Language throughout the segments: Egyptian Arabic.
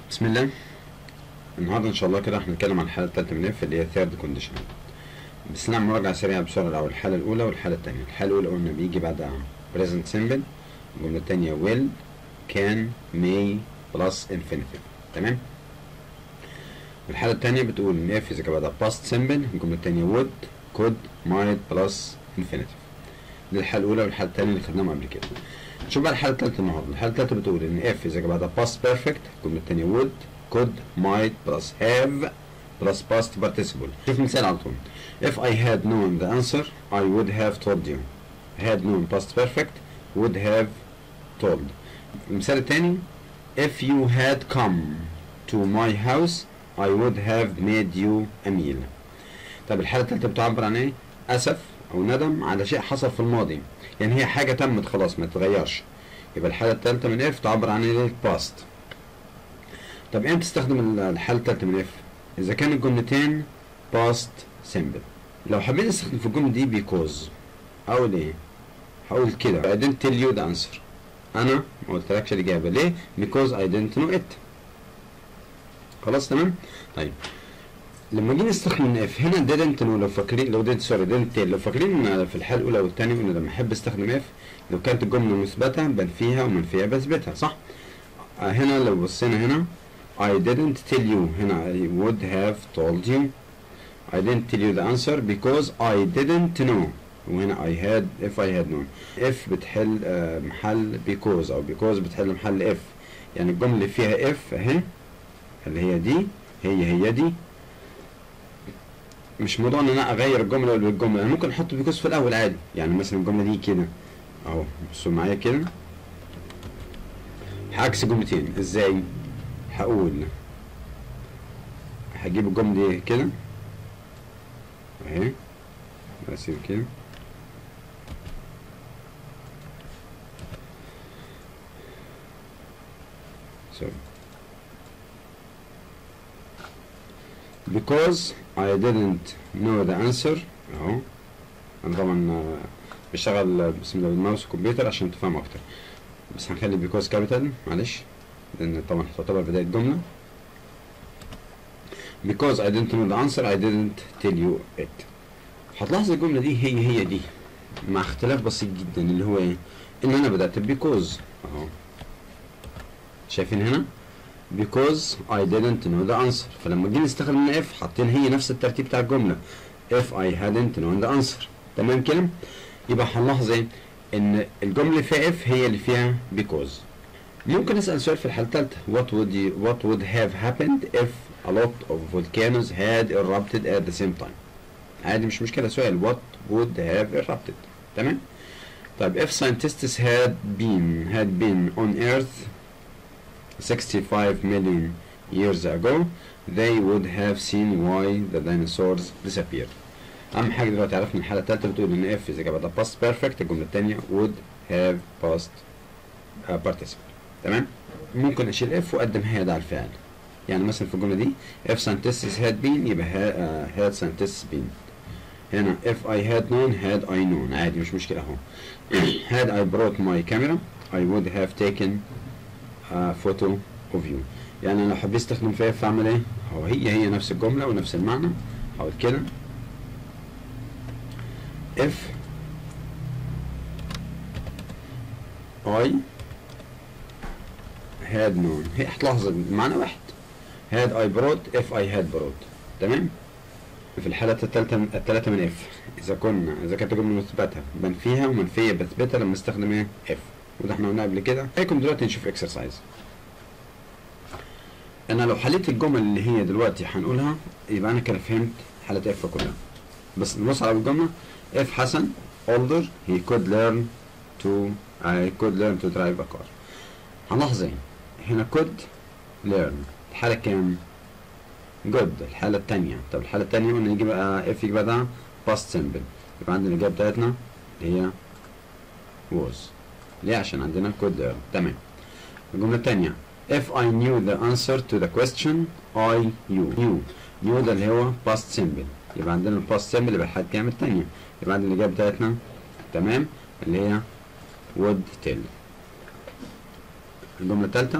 بسم الله النهارده ان شاء الله كده احنا هنتكلم عن الحاله الثالثه من اف اللي هي ثيرد كونديشن بس نعمل مراجعه سريعه بسرعه الاول الحاله الاولى والحاله الثانيه الحاله الاولى قلنا بيجي بعدها present simple الجمله الثانيه will can may plus infinitive تمام الحاله الثانيه بتقول ان اف اذا كان بعدها past simple الجمله الثانيه would could might plus infinitive دي الحاله الاولى والحاله الثانيه اللي خدناهم قبل كده شوف بقى الحاله الثالثه النهارده الحاله الثالثه بتقول ان اف اذا كان بعدها past perfect الجمله الثانيه would could might plus have plus past participle شوف مثال على طول if I had known the answer I would have told you had known past perfect would have told المثال الثاني if you had come to my house I would have made you a meal طب الحالة الثالثة بتعبر عن ايه؟ أسف أو ندم على شيء حصل في الماضي يعني هي حاجة تمت خلاص ما تتغيرش يبقى الحالة الثالثة من اف تعبر عن ايه؟ past طب امتى تستخدم الحالة الثالثة من اف؟ إذا كان الجملتين past simple لو حبيت استخدم في الجملة دي because أقول ايه؟ هقول كده I didn't tell you the answer أنا ما قلتلكش الإجابة ليه؟ because I didn't know it خلاص تمام؟ طيب لما جينا نستخدم اف هنا didn't لو فاكرين لو didn't سوري didn't tell لو فاكرين في الحالة الأولى والثانية قلنا لما أحب استخدم اف لو كانت الجملة مثبتة بنفيها ومنفيها بثبتها صح؟ آه هنا لو بصينا هنا I didn't tell you هنا I would have told you I didn't tell you the answer because I didn't know وهنا I had if I had known if بتحل آه محل because أو because بتحل محل if يعني الجملة اللي فيها if أهي اللي هي دي هي هي دي مش موضوع ان انا اغير الجمله ولا الجمله انا ممكن احط بيكوز في الاول عادي يعني مثلا الجمله دي كده اهو بصوا معايا كده هعكس جملتين ازاي هقول هجيب الجمله دي كده اهي بسيب كده سوري because I didn't know the answer اهو انا طبعا بشتغل بسم الله بالماوس والكمبيوتر عشان تفهم اكتر بس هنخلي because كابيتال معلش لان طبعا تعتبر بداية جملة because I didn't know the answer I didn't tell you it هتلاحظ الجملة دي هي هي دي مع اختلاف بسيط جدا اللي هو ايه ان انا بدأت because اهو شايفين هنا because I didn't know the answer فلما جينا نستخدم if حاطين هي نفس الترتيب بتاع الجملة if I hadn't known the answer تمام كده يبقى هنلاحظ ايه ان الجملة اللي فيها if هي اللي فيها because ممكن اسأل سؤال في الحالة الثالثة what would you, what would have happened if a lot of volcanoes had erupted at the same time عادي مش مشكلة سؤال what would have erupted تمام طيب if scientists had been had been on earth 65 million years ago they would have seen why the dinosaurs disappeared اهم حاجه دلوقتي عرفنا الحاله الثالثه بتقول ان اف اذا كانت past perfect الجمله الثانيه would have past uh, participle تمام ممكن اشيل اف واقدم had على الفعل يعني مثلا في الجمله دي if scientists had been يبقى uh, had scientists been هنا if I had known had I known عادي مش مشكله اهو had I brought my camera I would have taken فوتو اوف يو يعني لو حبيت استخدم فيها فاعمل ايه هو هي هي نفس الجمله ونفس المعنى هقول كده if I had known هي هتلاحظ المعنى واحد had I brought if I had brought تمام في الحالات الثالثة الثلاثة من اف إذا كنا إذا كانت الجملة مثبتة بنفيها ومنفية بثبتها لما استخدم ايه اف وده احنا قلنا قبل كده هيكم دلوقتي نشوف اكسرسايز انا لو حليت الجمل اللي هي دلوقتي هنقولها يبقى انا كده فهمت حالة اف كلها بس نبص على الجملة اف حسن older he could learn to I could learn to drive a car هنلاحظ ايه هنا could learn الحالة كام good الحالة التانية طب الحالة التانية قلنا يجي بقى اف يجي بعدها past simple يبقى عندنا الإجابة بتاعتنا اللي هي was ليه عشان عندنا كود ليرن تمام الجملة الثانية if I knew the answer to the question I knew knew knew ده اللي هو past simple يبقى عندنا ال past simple يبقى الحالة الكامل الثانية يبقى عندنا الإجابة بتاعتنا تمام اللي هي would tell الجملة الثالثة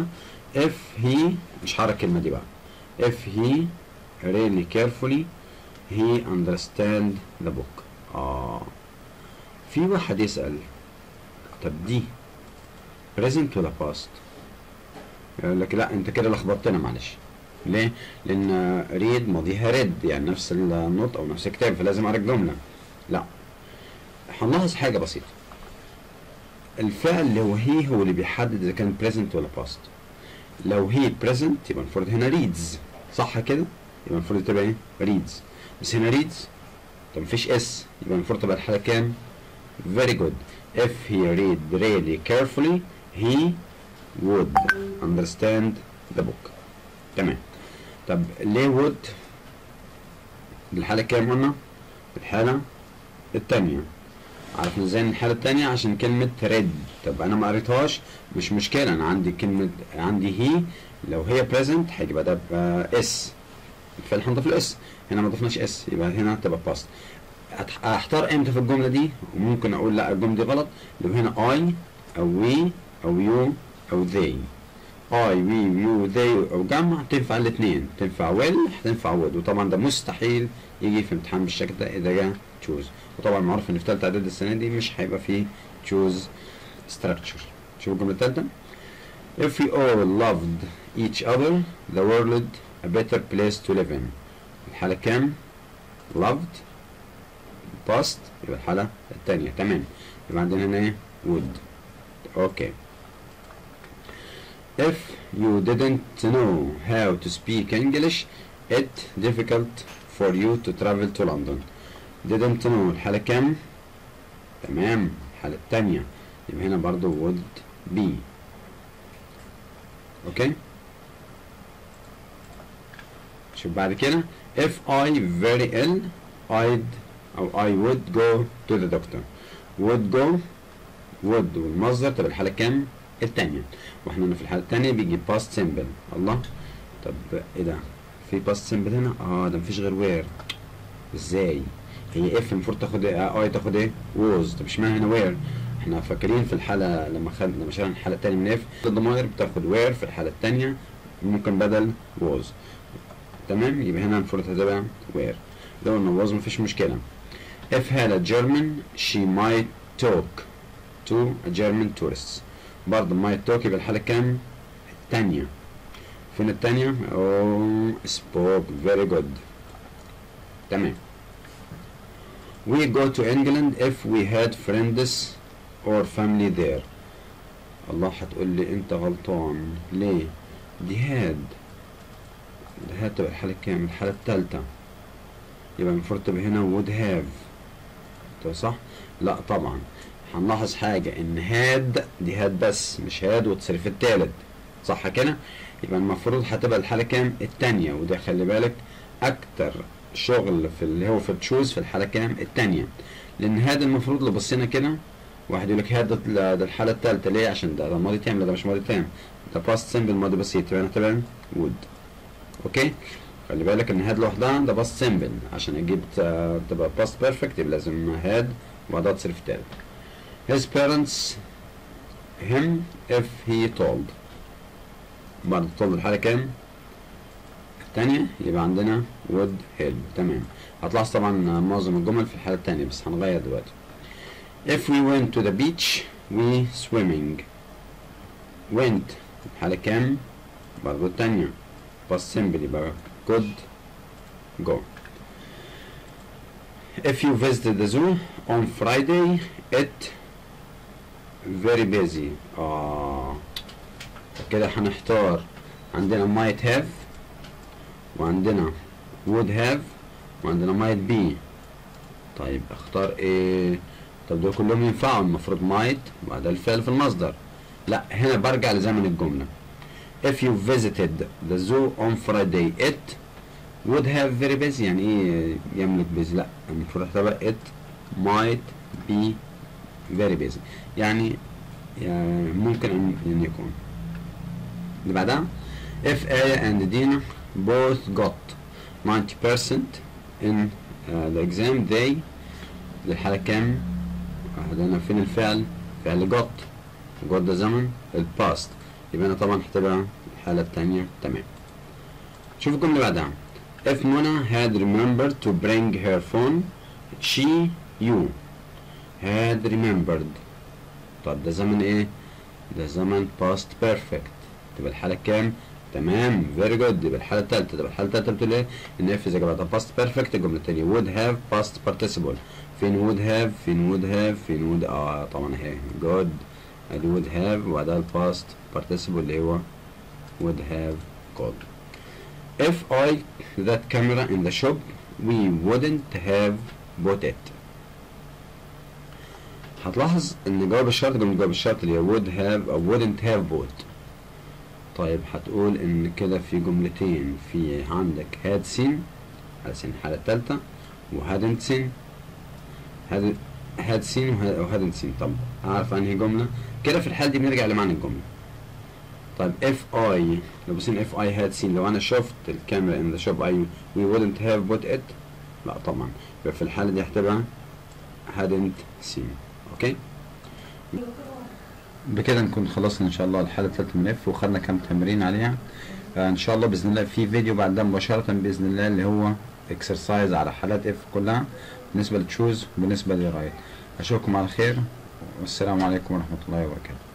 if he مش حرك الكلمة دي بقى if he really carefully he understand the book اه في واحد يسأل طب دي present ولا past يقول لك لا انت كده لخبطتنا معلش ليه؟ لأن ريد ماضيها ريد يعني نفس النطق أو نفس الكتاب فلازم أعرف جملة لا هنلاحظ حاجة بسيطة الفعل اللي هو هي هو اللي بيحدد إذا كان present ولا past لو هي present يبقى المفروض هنا reads صح كده؟ يبقى المفروض تبقى ايه؟ reads بس هنا reads طب مفيش اس يبقى المفروض تبقى الحالة كام؟ very good if he read really carefully he would understand the book تمام طب ليه would الحالة كام قلنا؟ الحالة التانية عرفنا ازاي ان الحالة التانية عشان كلمة ريد طب انا ما قريتهاش مش مشكلة انا عندي كلمة عندي هي لو هي present هيبقى ده اس الفعل هنضيف الاس هنا ما ضفناش اس يبقى هنا تبقى باست احتار امتى في الجملة دي وممكن اقول لا الجملة دي غلط لو هنا اي او وي او يو او they اي وي يو they او جمع تنفع الاثنين تنفع ويل تنفع would وطبعا ده مستحيل يجي في امتحان بالشكل ده اذا جه تشوز وطبعا معروف ان في ثالثه اعداد السنه دي مش هيبقى فيه تشوز structure شوفوا الجمله الثالثه If we all loved each other the world a better place to live in الحالة كام؟ loved past يبقى الحالة الثانية تمام يبقى عندنا هنا ايه؟ would اوكي If you didn't know how to speak English it difficult for you to travel to London didn't know الحالة كام؟ تمام الحالة التانية يبقى هنا برضو would be اوكي شوف بعد كده if I very ill I'd أو I would go to the doctor would go would والمصدر تبقى الحالة كام؟ التانية واحنا هنا في الحالة التانية بيجي past simple الله طب ايه ده؟ في past simple هنا؟ اه ده مفيش غير where ازاي؟ هي اف المفروض تاخد ايه؟ اي تاخد ايه؟ was طب اشمعنى هنا where؟ احنا فاكرين في الحالة لما خد لما شرحنا الحالة التانية من اف الضمائر بتاخد where في الحالة التانية ممكن بدل was تمام يبقى هنا المفروض هتبقى where لو انه was مفيش مشكلة if had a German she might talk to a German tourists برضه might talk يبقى الحالة كام؟ التانية فين التانية؟ oh spoke very good تمام we go to England if we had friends or family there الله هتقول لي انت غلطان ليه دي هاد دي هاد تبقى الحالة كام الحالة التالتة يبقى المفروض تبقى هنا would have طب صح لا طبعا هنلاحظ حاجة ان هاد دي هاد بس مش هاد وتصرف التالت صح كده يبقى المفروض هتبقى الحالة كام التانية وده خلي بالك اكتر شغل في اللي هو في التشوز في الحالة كام التانية لان هاد المفروض لو بصينا كده واحد يقول لك هاد ده ده الحالة التالتة ليه عشان ده, ده ماضي تام لا ده مش ماضي تام ده باست سيمبل ماضي بسيط يبقى هتبقى وود اوكي خلي بالك ان هاد لوحدها ده باست سيمبل عشان اجيب تبقى باست بيرفكت يبقى لازم هاد وبعدها تصرف تالت his parents him if he told بعد told الحالة كام التانية يبقى عندنا would help تمام هتلاحظ طبعا معظم الجمل في الحالة التانية بس هنغير دلوقتي if we went to the beach we swimming went الحالة كام برضه التانية past simple يبقى could go if you visited the zoo on Friday it very busy اه كده هنحتار عندنا might have وعندنا would have وعندنا might be طيب اختار ايه طب دول كلهم ينفعوا المفروض might وبعدها الفعل في المصدر لا هنا برجع لزمن الجملة if you visited the zoo on Friday it would have very busy يعني ايه يملك busy لا المفروض تبقى it might be very busy يعني, يعني ممكن ان يكون اللي بعدها if Aya and Dina both got 90% in uh, the exam they للحالة كام؟ عندنا فين الفعل؟ فعل got got ده زمن الباست يبقى هنا طبعا هتبقى الحالة التانية تمام شوف الجملة اللي بعدها if Mona had remembered to bring her phone she you had remembered طب ده زمن ايه ده زمن past perfect تبقى الحالة كام تمام فيري جود يبقى الحالة التالتة تبقى الحالة التالتة بتقول ايه ان اف اذا جابتها past perfect الجملة التانية would have past participle فين would have فين would have فين would اه طبعا اهي good ادي would have وبعدها الباست participle اللي هو would have called if I that camera in the shop we wouldn't have bought it هتلاحظ ان جواب الشرط جملة جواب الشرط اللي هي would have او wouldn't have bought طيب هتقول ان كده في جملتين في عندك had seen had seen الحالة التالتة و hadn't seen had had seen و hadn't seen طب اعرف انهي جملة كده في الحالة دي بنرجع لمعنى الجملة طيب if I لو بصين if I had seen لو انا شفت الكاميرا in the shop I we wouldn't have bought it لا طبعا يبقى في الحالة دي هتبقى hadn't seen اوكي بكده نكون خلصنا ان شاء الله الحالة الثالثة من اف وخدنا كام تمرين عليها آه ان شاء الله باذن الله في فيديو بعد ده مباشرة باذن الله اللي هو اكسرسايز على حالات اف كلها بالنسبة لتشوز وبالنسبة لرايت اشوفكم على خير والسلام عليكم ورحمة الله وبركاته